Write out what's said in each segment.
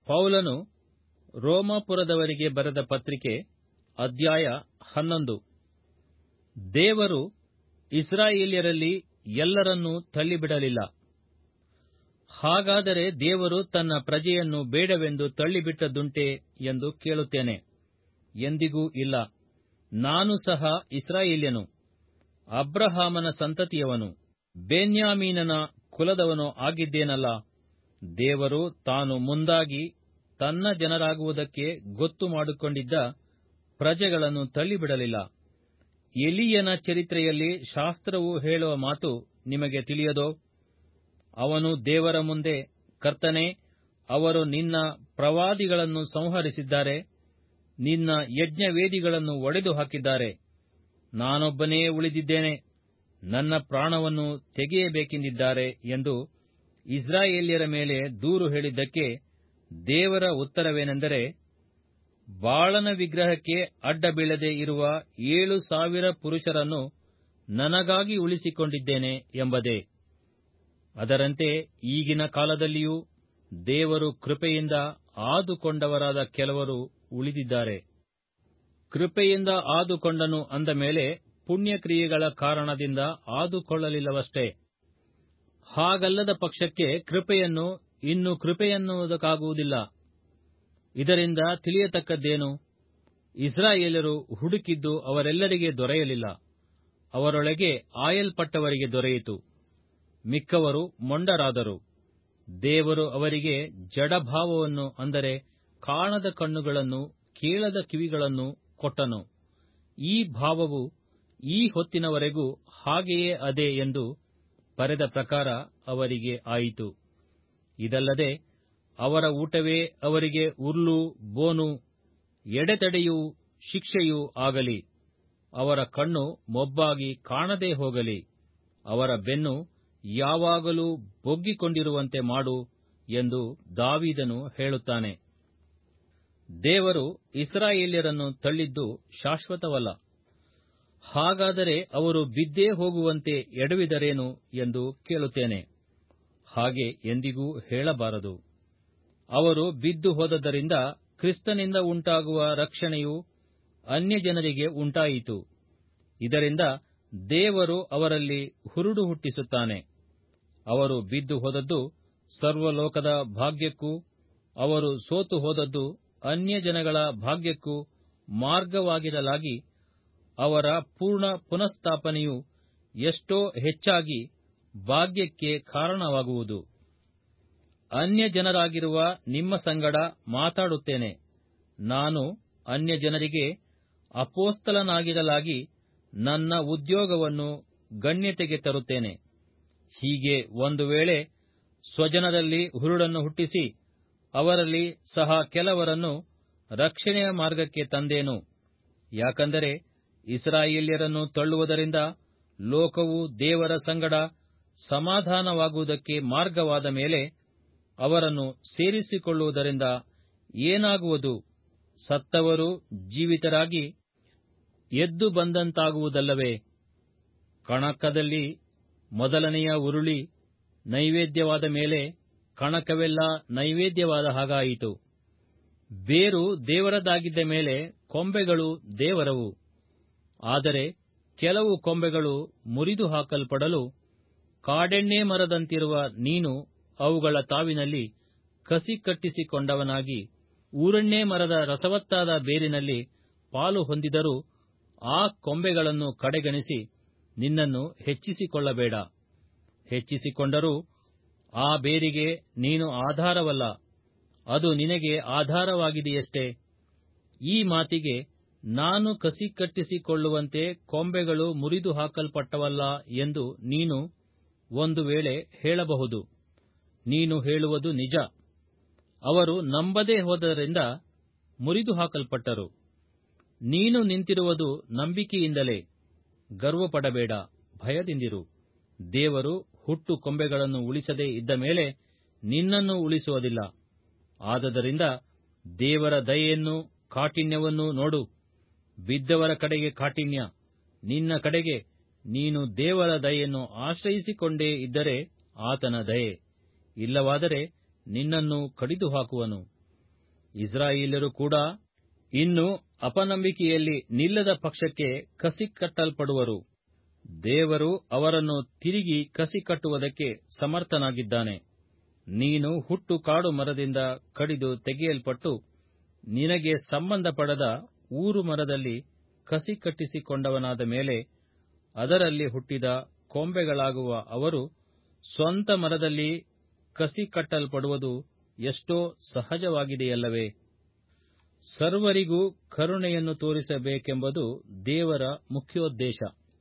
ಪೌಲನು ರೋಮಾಪುರದವರಿಗೆ ಬರೆದ ಪತ್ರಿಕೆ ಅಧ್ಯಾಯ ಹನ್ನೊಂದು ದೇವರು ಇಸ್ರಾಯೇಲ್ಯರಲ್ಲಿ ಎಲ್ಲರನ್ನೂ ತಳ್ಳಿಬಿಡಲಿಲ್ಲ ಹಾಗಾದರೆ ದೇವರು ತನ್ನ ಪ್ರಜೆಯನ್ನು ಬೇಡವೆಂದು ತಳ್ಳಿಬಿಟ್ಟದ್ದುಂಟೆ ಎಂದು ಕೇಳುತ್ತೇನೆ ಎಂದಿಗೂ ಇಲ್ಲ ನಾನು ಸಹ ಇಸ್ರಾಯೇಲ್ಯನು ಅಬ್ರಹಾಮನ ಸಂತತಿಯವನು ಬೆನ್ಯಾಮೀನನ ಕುಲದವನು ಆಗಿದ್ದೇನಲ್ಲ ದೇವರು ತಾನು ಮುಂದಾಗಿ ತನ್ನ ಜನರಾಗುವುದಕ್ಕೆ ಗೊತ್ತು ಮಾಡಿಕೊಂಡಿದ್ದ ಪ್ರಜೆಗಳನ್ನು ತಳ್ಳಿಬಿಡಲಿಲ್ಲ ಎಲೀಯನ ಚರಿತ್ರೆಯಲ್ಲಿ ಶಾಸ್ತ್ರವು ಹೇಳುವ ಮಾತು ನಿಮಗೆ ತಿಳಿಯದೋ ಅವನು ದೇವರ ಮುಂದೆ ಕರ್ತನೇ ಅವರು ನಿನ್ನ ಪ್ರವಾದಿಗಳನ್ನು ಸಂಹರಿಸಿದ್ದಾರೆ ನಿನ್ನ ಯಜ್ಞವೇದಿಗಳನ್ನು ಒಡೆದು ಹಾಕಿದ್ದಾರೆ ನಾನೊಬ್ಬನೇ ಉಳಿದಿದ್ದೇನೆ ನನ್ನ ಪ್ರಾಣವನ್ನು ತೆಗೆಯಬೇಕೆಂದಿದ್ದಾರೆ ಎಂದು ಇಸ್ರಾಯೇಲ್ಯರ ಮೇಲೆ ದೂರು ಹೇಳಿದ್ದಕ್ಕೆ ದೇವರ ಉತ್ತರವೇನೆಂದರೆ ಬಾಳನ ವಿಗ್ರಹಕ್ಕೆ ಅಡ್ಡ ಬೀಳದೆ ಇರುವ ಏಳು ಸಾವಿರ ಪುರುಷರನ್ನು ನನಗಾಗಿ ಉಳಿಸಿಕೊಂಡಿದ್ದೇನೆ ಎಂಬುದೇ ಅದರಂತೆ ಈಗಿನ ಕಾಲದಲ್ಲಿಯೂ ದೇವರು ಕೃಪೆಯಿಂದ ಆದುಕೊಂಡವರಾದ ಕೆಲವರು ಉಳಿದಿದ್ದಾರೆ ಕೃಪೆಯಿಂದ ಆದುಕೊಂಡನು ಅಂದ ಮೇಲೆ ಪುಣ್ಯಕ್ರಿಯೆಗಳ ಕಾರಣದಿಂದ ಆದುಕೊಳ್ಳಲಿಲ್ಲವಷ್ಟೇ ಹಾಗಲ್ಲದ ಪಕ್ಷಕ್ಕೆ ಕೃಪೆಯನ್ನು ಇನ್ನು ಕೃಪೆಯನ್ನುವುದಕ್ಕಾಗುವುದಿಲ್ಲ ಇದರಿಂದ ತಿಳಿಯತಕ್ಕದ್ದೇನು ಇಸ್ರಾಯೇಲರು ಹುಡುಕಿದ್ದು ಅವರೆಲ್ಲರಿಗೆ ದೊರೆಯಲಿಲ್ಲ ಅವರೊಳಗೆ ಆಯಲ್ಪಟ್ಟವರಿಗೆ ದೊರೆಯಿತು ಮಿಕ್ಕವರು ಮೊಂಡರಾದರು ದೇವರು ಅವರಿಗೆ ಜಡಭಾವವನ್ನು ಅಂದರೆ ಕಾಣದ ಕಣ್ಣುಗಳನ್ನು ಕೇಳದ ಕಿವಿಗಳನ್ನು ಕೊಟ್ಟನು ಈ ಭಾವವು ಈ ಹೊತ್ತಿನವರೆಗೂ ಹಾಗೆಯೇ ಅದೇ ಎಂದು ಬರೆದ ಪ್ರಕಾರ ಅವರಿಗೆ ಆಯಿತು ಇದಲ್ಲದೆ ಅವರ ಊಟವೇ ಅವರಿಗೆ ಉರ್ಲು ಬೋನು ಎಡೆತಡೆಯೂ ಶಿಕ್ಷೆಯೂ ಆಗಲಿ ಅವರ ಕಣ್ಣು ಮೊಬ್ಬಾಗಿ ಕಾಣದೇ ಹೋಗಲಿ ಅವರ ಬೆನ್ನು ಯಾವಾಗಲೂ ಬೊಗ್ಗಿಕೊಂಡಿರುವಂತೆ ಮಾಡು ಎಂದು ದಾವೀದನು ಹೇಳುತ್ತಾನೆ ದೇವರು ಇಸ್ರಾಯೇಲ್ಯರನ್ನು ತಳ್ಳಿದ್ದು ಶಾಶ್ವತವಲ್ಲ ಹಾಗಾದರೆ ಅವರು ಬಿದ್ದೇ ಹೋಗುವಂತೆ ಎಡವಿದರೇನು ಎಂದು ಕೇಳುತ್ತೇನೆ ಹಾಗೆ ಎಂದಿಗೂ ಹೇಳಬಾರದು ಅವರು ಬಿದ್ದು ಹೋದದ್ದರಿಂದ ಕ್ರಿಸ್ತನಿಂದ ಉಂಟಾಗುವ ರಕ್ಷಣೆಯು ಅನ್ಯಜನರಿಗೆ ಉಂಟಾಯಿತು ಇದರಿಂದ ದೇವರು ಅವರಲ್ಲಿ ಹುರುಡು ಹುಟ್ಟಿಸುತ್ತಾನೆ ಅವರು ಬಿದ್ದು ಹೋದದ್ದು ಸರ್ವಲೋಕದ ಭಾಗ್ಯಕ್ಕೂ ಅವರು ಸೋತು ಹೋದದ್ದು ಅನ್ಯಜನಗಳ ಭಾಗ್ಯಕ್ಕೂ ಮಾರ್ಗವಾಗಿರಲಾಗಿ ಅವರ ಪೂರ್ಣ ಪುನಃಸ್ಥಾಪನೆಯು ಎಷ್ಟೋ ಹೆಚ್ಚಾಗಿ ಭಾಗ್ಯಕ್ಕೆ ಕಾರಣವಾಗುವುದು ಅನ್ಯಜನರಾಗಿರುವ ನಿಮ್ಮ ಸಂಗಡ ಮಾತಾಡುತ್ತೇನೆ ನಾನು ಅನ್ಯಜನರಿಗೆ ಅಪೋಸ್ತಲನಾಗಿರಲಾಗಿ ನನ್ನ ಉದ್ಯೋಗವನ್ನು ಗಣ್ಯತೆಗೆ ತರುತ್ತೇನೆ ಹೀಗೆ ಒಂದು ವೇಳೆ ಸ್ವಜನರಲ್ಲಿ ಹುರುಡನ್ನು ಹುಟ್ಟಿಸಿ ಅವರಲ್ಲಿ ಸಹ ಕೆಲವರನ್ನು ರಕ್ಷಣೆಯ ಮಾರ್ಗಕ್ಕೆ ತಂದೇನು ಯಾಕಂದರೆ ಇಸ್ರಾಯೇಲ್ಯರನ್ನು ತಳ್ಳುವುದರಿಂದ ಲೋಕವು ದೇವರ ಸಂಗಡ ಸಮಾಧಾನವಾಗುವುದಕ್ಕೆ ಮಾರ್ಗವಾದ ಮೇಲೆ ಅವರನ್ನು ಸೇರಿಸಿಕೊಳ್ಳುವುದರಿಂದ ಏನಾಗುವುದು ಸತ್ತವರು ಜೀವಿತರಾಗಿ ಎದ್ದು ಬಂದಂತಾಗುವುದಲ್ಲವೇ ಕಣಕದಲ್ಲಿ ಮೊದಲನೆಯ ಉರುಳಿ ನೈವೇದ್ಯವಾದ ಮೇಲೆ ಕಣಕವೆಲ್ಲ ನೈವೇದ್ಯವಾದ ಹಾಗಾಯಿತು ಬೇರು ದೇವರದಾಗಿದ್ದ ಮೇಲೆ ಕೊಂಬೆಗಳು ದೇವರವು ಆದರೆ ಕೆಲವು ಕೊಂಬೆಗಳು ಮುರಿದು ಹಾಕಲ್ಪಡಲು ಕಾಡೆಣ್ಣೆ ಮರದಂತಿರುವ ನೀನು ಅವುಗಳ ತಾವಿನಲ್ಲಿ ಕಸಿ ಕಟ್ಟಿಸಿಕೊಂಡವನಾಗಿ ಊರೆಣ್ಣೆ ಮರದ ರಸವತ್ತಾದ ಬೇರಿನಲ್ಲಿ ಪಾಲು ಹೊಂದಿದರೂ ಆ ಕೊಂಬೆಗಳನ್ನು ಕಡೆಗಣಿಸಿ ನಿನ್ನನ್ನು ಹೆಚ್ಚಿಸಿಕೊಳ್ಳಬೇಡ ಹೆಚ್ಚಿಸಿಕೊಂಡರೂ ಆ ಬೇರಿಗೆ ನೀನು ಆಧಾರವಲ್ಲ ಅದು ನಿನಗೆ ಆಧಾರವಾಗಿದೆಯಷ್ಟೇ ಈ ಮಾತಿಗೆ ನಾನು ಕಸಿ ಕಟ್ಟಿಸಿಕೊಳ್ಳುವಂತೆ ಕೊಂಬೆಗಳು ಮುರಿದು ಹಾಕಲ್ಪಟ್ಟವಲ್ಲ ಎಂದು ನೀನು ಒಂದು ವೇಳೆ ಹೇಳಬಹುದು ನೀನು ಹೇಳುವುದು ನಿಜ ಅವರು ನಂಬದೇ ಹೋದರಿಂದ ಮುರಿದು ಹಾಕಲ್ಪಟ್ಟರು ನೀನು ನಿಂತಿರುವುದು ನಂಬಿಕೆಯಿಂದಲೇ ಗರ್ವಪಡಬೇಡ ಭಯದಿಂದಿರು ದೇವರು ಹುಟ್ಟು ಕೊಂಬೆಗಳನ್ನು ಉಳಿಸದೇ ಇದ್ದ ಮೇಲೆ ನಿನ್ನನ್ನು ಉಳಿಸುವುದಿಲ್ಲ ಆದದರಿಂದ ದೇವರ ದಯೆಯನ್ನು ಕಾಠಿಣ್ಯವನ್ನೂ ನೋಡು ಬಿದ್ದವರ ಕಡೆಗೆ ಕಾಠಿಣ್ಯ ನಿನ್ನ ಕಡೆಗೆ ನೀನು ದೇವರ ದಯೆಯನ್ನು ಆಶ್ರಯಿಸಿಕೊಂಡೇ ಇದ್ದರೆ ಆತನ ದಯೆ ಇಲ್ಲವಾದರೆ ನಿನ್ನನ್ನು ಕಡಿದು ಹಾಕುವನು ಇಸ್ರಾಯೇಲರು ಕೂಡ ಇನ್ನು ಅಪನಂಬಿಕೆಯಲ್ಲಿ ನಿಲ್ಲದ ಪಕ್ಷಕ್ಕೆ ಕಸಿಕಟ್ಟಲ್ಪಡುವರು ದೇವರು ಅವರನ್ನು ತಿರುಗಿ ಕಸಿಕಟ್ಟುವುದಕ್ಕೆ ಸಮರ್ಥನಾಗಿದ್ದಾನೆ ನೀನು ಹುಟ್ಟು ಕಾಡು ಮರದಿಂದ ಕಡಿದು ತೆಗೆಯಲ್ಪಟ್ಟು ನಿನಗೆ ಸಂಬಂಧಪಡದ ಊರು ಮರದಲ್ಲಿ ಕಸಿ ಕಟ್ಟಿಸಿಕೊಂಡವನಾದ ಮೇಲೆ ಅದರಲ್ಲಿ ಹುಟ್ಟಿದ ಕೊಂಬೆಗಳಾಗುವ ಅವರು ಸ್ವಂತ ಮರದಲ್ಲಿ ಕಸಿ ಕಟ್ಟಲ್ಪಡುವುದು ಎಷ್ಟೋ ಸಹಜವಾಗಿದೆಯಲ್ಲವೇ ಸರ್ವರಿಗೂ ಕರುಣೆಯನ್ನು ತೋರಿಸಬೇಕೆಂಬುದು ದೇವರ ಮುಖ್ಯೋದ್ದೇಶ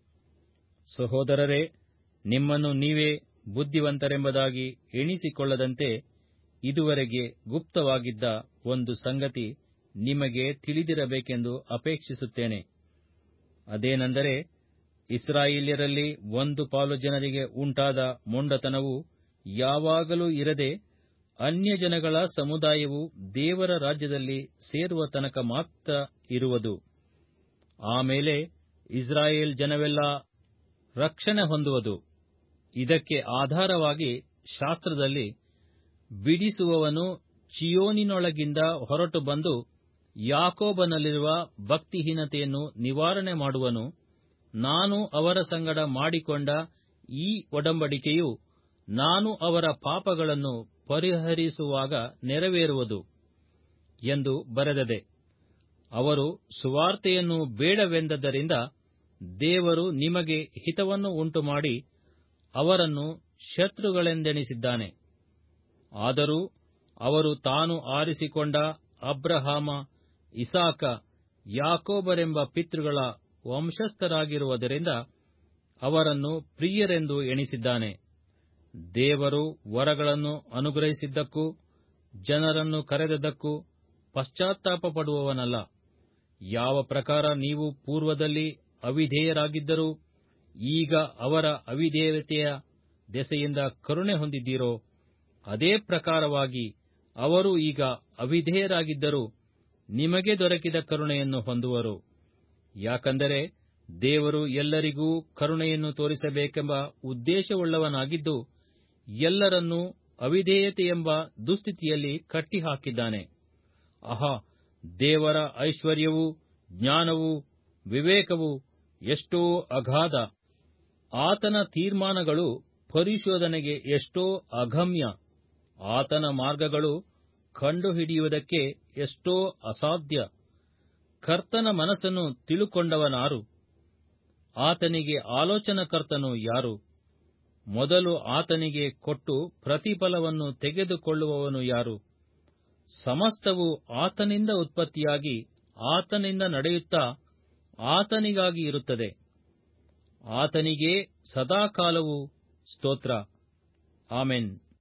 ಸಹೋದರರೇ ನಿಮ್ಮನ್ನು ನೀವೇ ಬುದ್ಧಿವಂತರೆಂಬುದಾಗಿ ಎಣಿಸಿಕೊಳ್ಳದಂತೆ ಇದುವರೆಗೆ ಗುಪ್ತವಾಗಿದ್ದ ಒಂದು ಸಂಗತಿ ನಿಮಗೆ ತಿಳಿದಿರಬೇಕೆಂದು ಅಪೇಕ್ಷಿಸುತ್ತೇನೆ ಅದೇನೆಂದರೆ ಇಸ್ರಾಯೇಲ್ಯರಲ್ಲಿ ಒಂದು ಪಾಲು ಜನರಿಗೆ ಉಂಟಾದ ಮೊಂಡತನವು ಯಾವಾಗಲೂ ಇರದೆ ಅನ್ಯಜನಗಳ ಸಮುದಾಯವು ದೇವರ ರಾಜ್ಯದಲ್ಲಿ ಸೇರುವ ತನಕ ಮಾತ್ರ ಇರುವುದು ಆಮೇಲೆ ಇಸ್ರಾಯೇಲ್ ಜನವೆಲ್ಲ ರಕ್ಷಣೆ ಹೊಂದುವುದು ಇದಕ್ಕೆ ಆಧಾರವಾಗಿ ಶಾಸ್ತ್ರದಲ್ಲಿ ಬಿಡಿಸುವವನು ಚಿಯೋನಿನೊಳಗಿಂದ ಹೊರಟು ಬಂದು ಯಾಕೋಬನಲ್ಲಿರುವ ಭಕ್ತಿಹೀನತೆಯನ್ನು ನಿವಾರಣೆ ಮಾಡುವನು ನಾನು ಅವರ ಸಂಗಡ ಮಾಡಿಕೊಂಡ ಈ ಒಡಂಬಡಿಕೆಯು ನಾನು ಅವರ ಪಾಪಗಳನ್ನು ಪರಿಹರಿಸುವಾಗ ನೆರವೇರುವುದು ಎಂದು ಬರೆದದೆ ಅವರು ಸುವಾರ್ತೆಯನ್ನು ಬೇಡವೆಂದದ್ದರಿಂದ ದೇವರು ನಿಮಗೆ ಹಿತವನ್ನು ಉಂಟುಮಾಡಿ ಅವರನ್ನು ಶತ್ರುಗಳೆಂದೆಣಿಸಿದ್ದಾನೆ ಆದರೂ ಅವರು ತಾನು ಆರಿಸಿಕೊಂಡ ಅಬ್ರಹಾಮ ಇಸಾಕ ಯಾಕೋಬರೆಂಬ ಪಿತೃಗಳ ವಂಶಸ್ಥರಾಗಿರುವುದರಿಂದ ಅವರನ್ನು ಪ್ರಿಯರೆಂದು ಎಣಿಸಿದ್ದಾನೆ ದೇವರು ವರಗಳನ್ನು ಅನುಗ್ರಹಿಸಿದ್ದಕ್ಕೂ ಜನರನ್ನು ಕರೆದದ್ದಕ್ಕೂ ಪಶ್ಚಾತ್ತಾಪ ಪಡುವವನಲ್ಲ ಯಾವ ಪ್ರಕಾರ ನೀವು ಪೂರ್ವದಲ್ಲಿ ಅವಿಧೇಯರಾಗಿದ್ದರೂ ಈಗ ಅವರ ಅವಿಧೇಯತೆಯ ದೆಸೆಯಿಂದ ಕರುಣೆ ಹೊಂದಿದ್ದೀರೋ ಅದೇ ಪ್ರಕಾರವಾಗಿ ಅವರು ಈಗ ಅವಿಧೇಯರಾಗಿದ್ದರೂ ನಿಮಗೆ ದೊರಕಿದ ಕರುಣೆಯನ್ನು ಹೊಂದುವರು ಯಾಕಂದರೆ ದೇವರು ಎಲ್ಲರಿಗೂ ಕರುಣೆಯನ್ನು ತೋರಿಸಬೇಕೆಂಬ ಉದ್ದೇಶವುಳ್ಳವನಾಗಿದ್ದು ಎಲ್ಲರನ್ನೂ ಅವಿಧೇಯತೆಯೆಂಬ ದುಸ್ಥಿತಿಯಲ್ಲಿ ಕಟ್ಟಿಹಾಕಿದ್ದಾನೆ ಆಹಾ ದೇವರ ಐಶ್ವರ್ಯವೂ ಜ್ಞಾನವೂ ವಿವೇಕವೂ ಎಷ್ಟೋ ಅಗಾಧ ಆತನ ತೀರ್ಮಾನಗಳು ಪರಿಶೋಧನೆಗೆ ಎಷ್ಟೋ ಅಗಮ್ಯ ಆತನ ಮಾರ್ಗಗಳು ಕಂಡುಹಿಡಿಯುವುದಕ್ಕೆ ಎಷ್ಟೋ ಅಸಾಧ್ಯ ಕರ್ತನ ಮನಸ್ಸನ್ನು ತಿಳುಕೊಂಡವನಾರು ಆತನಿಗೆ ಆಲೋಚನಕರ್ತನು ಯಾರು ಮೊದಲು ಆತನಿಗೆ ಕೊಟ್ಟು ಪ್ರತಿಫಲವನ್ನು ತೆಗೆದುಕೊಳ್ಳುವವನು ಯಾರು ಸಮಸ್ತವು ಆತನಿಂದ ಉತ್ಪತ್ತಿಯಾಗಿ ಆತನಿಂದ ನಡೆಯುತ್ತಾ ಆತನಿಗಾಗಿ ಇರುತ್ತದೆ ಆತನಿಗೇ ಸದಾಕಾಲವೂ ಸ್ತೋತ್ರ ಆಮೆನ್